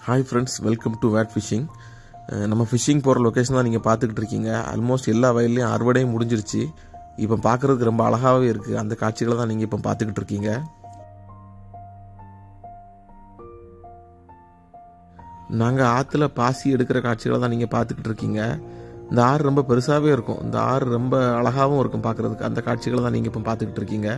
hi friends welcome to wade fishing நம்ம fishing போகிற location தான் நீங்கள் பார்த்துக்கிட்டு இருக்கீங்க ஆல்மோஸ்ட் எல்லா வயல்லையும் அறுவடையும் முடிஞ்சிருச்சு இப்போ பார்க்குறதுக்கு ரொம்ப அழகாகவே இருக்குது அந்த காட்சிகளை தான் நீங்கள் இப்போ பார்த்துக்கிட்டு இருக்கீங்க நாங்கள் ஆற்றுல பாசி எடுக்கிற காட்சிகளை தான் நீங்கள் பார்த்துக்கிட்டு இருக்கீங்க இந்த ஆறு ரொம்ப பெருசாகவே இருக்கும் இந்த ஆறு ரொம்ப அழகாகவும் இருக்கும் பார்க்குறதுக்கு அந்த காட்சிகளை தான் நீங்கள் இப்போ பார்த்துக்கிட்டு இருக்கீங்க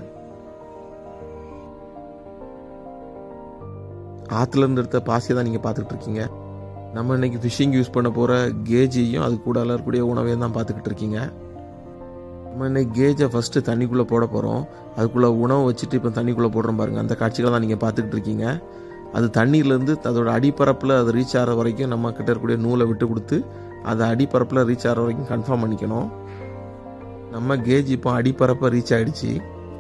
ஆற்றுல இருந்து எடுத்த பாசியை தான் நீங்கள் பார்த்துக்கிட்டு இருக்கீங்க நம்ம இன்னைக்கு ஃபிஷிங் யூஸ் பண்ண போகிற கேஜையும் அது கூட இருக்கக்கூடிய உணவையும் தான் பார்த்துக்கிட்டு இருக்கீங்க நம்ம இன்னைக்கு கேஜை ஃபஸ்ட்டு தண்ணிக்குள்ளே போட போகிறோம் அதுக்குள்ளே உணவு வச்சுட்டு இப்போ தண்ணிக்குள்ளே போடுறோம் பாருங்கள் அந்த காட்சிகளை தான் நீங்கள் பார்த்துக்கிட்டு இருக்கீங்க அது தண்ணியிலேருந்து அதோட அடிப்பரப்பில் அது ரீச் ஆகிற வரைக்கும் நம்ம கிட்ட இருக்கக்கூடிய நூலை விட்டு கொடுத்து அது அடிப்பரப்பில் ரீச் ஆகிற வரைக்கும் கன்ஃபார்ம் பண்ணிக்கணும் நம்ம கேஜ் இப்போ அடிப்பரப்பை ரீச் ஆகிடுச்சு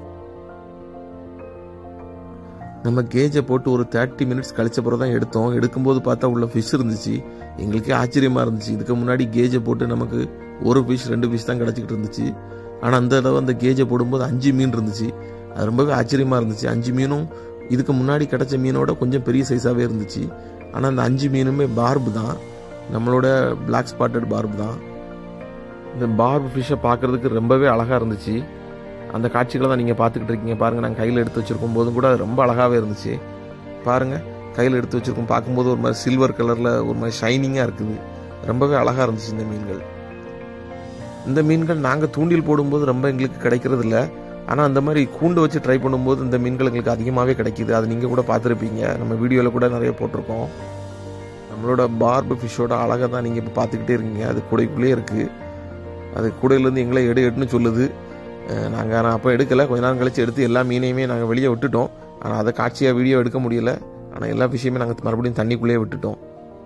நம்ம கேஜை போட்டு ஒரு தேர்ட்டி மினிட்ஸ் கழிச்ச பிறகு தான் எடுத்தோம் எடுக்கும்போது பார்த்தா உள்ள ஃபிஷ் இருந்துச்சு எங்களுக்கே ஆச்சரியமாக இருந்துச்சு இதுக்கு முன்னாடி கேஜை போட்டு நமக்கு ஒரு ஃபிஷ் ரெண்டு ஃபிஷ் தான் கிடச்சிக்கிட்டு இருந்துச்சு ஆனால் அந்த தடவை அந்த கேஜை போடும்போது அஞ்சு மீன் இருந்துச்சு அது ரொம்பவே ஆச்சரியமாக இருந்துச்சு அஞ்சு மீனும் இதுக்கு முன்னாடி கிடச்ச மீனோட கொஞ்சம் பெரிய சைஸாகவே இருந்துச்சு ஆனால் அந்த அஞ்சு மீனுமே பார்பு தான் நம்மளோட பிளாக் ஸ்பாட்டட் பார்பு தான் இந்த பார்பு ஃபிஷ்ஷை பார்க்குறதுக்கு ரொம்பவே அழகாக இருந்துச்சு அந்த காட்சிகளை தான் நீங்கள் பார்த்துக்கிட்டு இருக்கீங்க பாருங்கள் நாங்கள் கையில் எடுத்து வச்சுருக்கும் போதும் கூட அது ரொம்ப அழகாகவே இருந்துச்சு பாருங்கள் கையில் எடுத்து வச்சுருக்கோம் பார்க்கும்போது ஒரு மாதிரி சில்வர் கலரில் ஒரு மாதிரி ஷைனிங்காக இருக்குது ரொம்பவே அழகாக இருந்துச்சு இந்த மீன்கள் இந்த மீன்கள் நாங்கள் தூண்டில் போடும்போது ரொம்ப எங்களுக்கு கிடைக்கிறது இல்லை ஆனால் அந்த மாதிரி கூண்டு வச்சு ட்ரை பண்ணும்போது இந்த மீன்கள் எங்களுக்கு அதிகமாகவே கிடைக்கிது அது நீங்கள் கூட பார்த்துருப்பீங்க நம்ம வீடியோவில் கூட நிறைய போட்டிருக்கோம் நம்மளோட பார்பு ஃபிஷ்ஷோட அழகை தான் நீங்கள் இப்போ பார்த்துக்கிட்டே இருக்கீங்க அது கூடைக்குள்ளேயே இருக்குது அது கூடையிலேருந்து எங்களை எடு எடுன்னு சொல்லுது நாங்கள் நான் அப்போ எடுக்கலை கொஞ்ச நேரம் கழித்து எடுத்து எல்லா மீனையுமே நாங்கள் வெளியே விட்டுட்டோம் ஆனால் அதை காட்சியாக வீடியோ எடுக்க முடியல ஆனால் எல்லா விஷயமே நாங்கள் மறுபடியும் தண்ணிக்குள்ளேயே விட்டுட்டோம்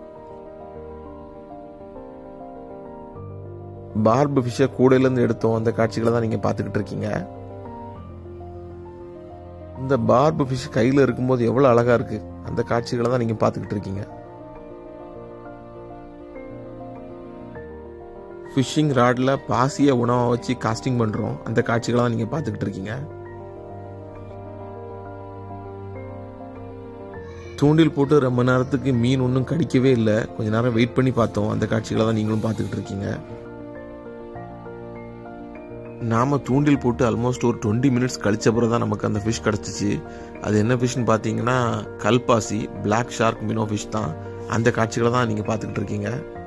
பார்பு ஃபிஷ்ஷை கூடையிலேருந்து எடுத்தோம் அந்த காட்சிகளை தான் நீங்கள் பார்த்துக்கிட்டு இருக்கீங்க இந்த பார்பு ஃபிஷ் கையில் இருக்கும்போது எவ்வளோ அழகாக இருக்குது அந்த காட்சிகளை தான் நீங்கள் பார்த்துக்கிட்டு இருக்கீங்க ஃபிஷ்ஷிங் ராடில் பாசியை உணவை வச்சு காஸ்டிங் பண்ணுறோம் அந்த காட்சிகளை தான் நீங்கள் பார்த்துக்கிட்டு இருக்கீங்க தூண்டில் போட்டு ரொம்ப நேரத்துக்கு மீன் ஒன்றும் கடிக்கவே இல்லை கொஞ்ச நேரம் வெயிட் பண்ணி பார்த்தோம் அந்த காட்சிகளை தான் நீங்களும் பார்த்துக்கிட்டு இருக்கீங்க நாம் தூண்டில் போட்டு ஆல்மோஸ்ட் ஒரு டுவெண்ட்டி மினிட்ஸ் கழிச்ச பிறகு தான் நமக்கு அந்த ஃபிஷ் கிடச்சிச்சு அது என்ன ஃபிஷ்னு பார்த்தீங்கன்னா கல்பாசி பிளாக் ஷார்க் மினோ ஃபிஷ் தான் அந்த காட்சிகளை தான் நீங்கள் பார்த்துக்கிட்டு இருக்கீங்க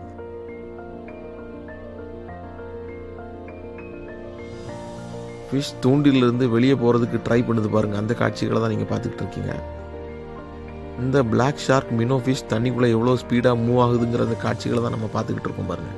ஃபிஷ் தூண்டிலிருந்து வெளியே போகிறதுக்கு ட்ரை பண்ணுது பாருங்கள் அந்த காட்சிகளை தான் நீங்கள் பார்த்துக்கிட்டு இருக்கீங்க இந்த பிளாக் ஷார்க் மினோ ஃபிஷ் தண்ணிக்குள்ளே எவ்வளோ ஸ்பீடாக மூவ் ஆகுதுங்கிற அந்த காட்சிகளை தான் நம்ம பார்த்துக்கிட்டு இருக்கோம் பாருங்கள்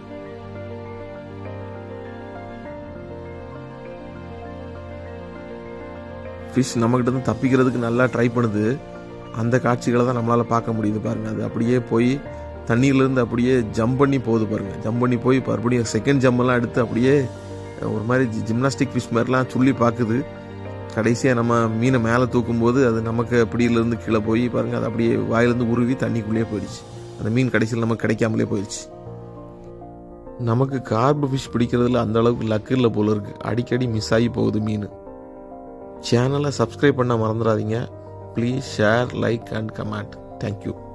ஃபிஷ் நம்மக்கிட்ட இருந்து தப்பிக்கிறதுக்கு நல்லா ட்ரை பண்ணுது அந்த காட்சிகளை தான் நம்மளால் பார்க்க முடியுது பாருங்கள் அது அப்படியே போய் தண்ணியிலேருந்து அப்படியே ஜம்ப் பண்ணி போகுது பாருங்கள் ஜம்ப் பண்ணி போய் மறுபடியும் செகண்ட் ஜம்மெல்லாம் எடுத்து அப்படியே ஒரு மாதிரி ஜிம்னாஸ்டிக் ஃபிஷ் மாதிரிலாம் சொல்லி பார்க்குது கடைசியாக நம்ம மீனை மேலே தூக்கும்போது அது நமக்கு அப்படியிலேருந்து கீழே போய் பாருங்கள் அது அப்படியே வாயிலேருந்து உருவி தண்ணிக்குள்ளேயே போயிடுச்சு அந்த மீன் கடைசியில் நமக்கு கிடைக்காமலே போயிடுச்சு நமக்கு கார்பு ஃபிஷ் பிடிக்கிறதுல அந்த அளவுக்கு லக்கு இல்லை போல இருக்குது அடிக்கடி மிஸ் ஆகி போகுது மீன் சேனலை சப்ஸ்கிரைப் பண்ண மறந்துடாதீங்க please share like and comment thank you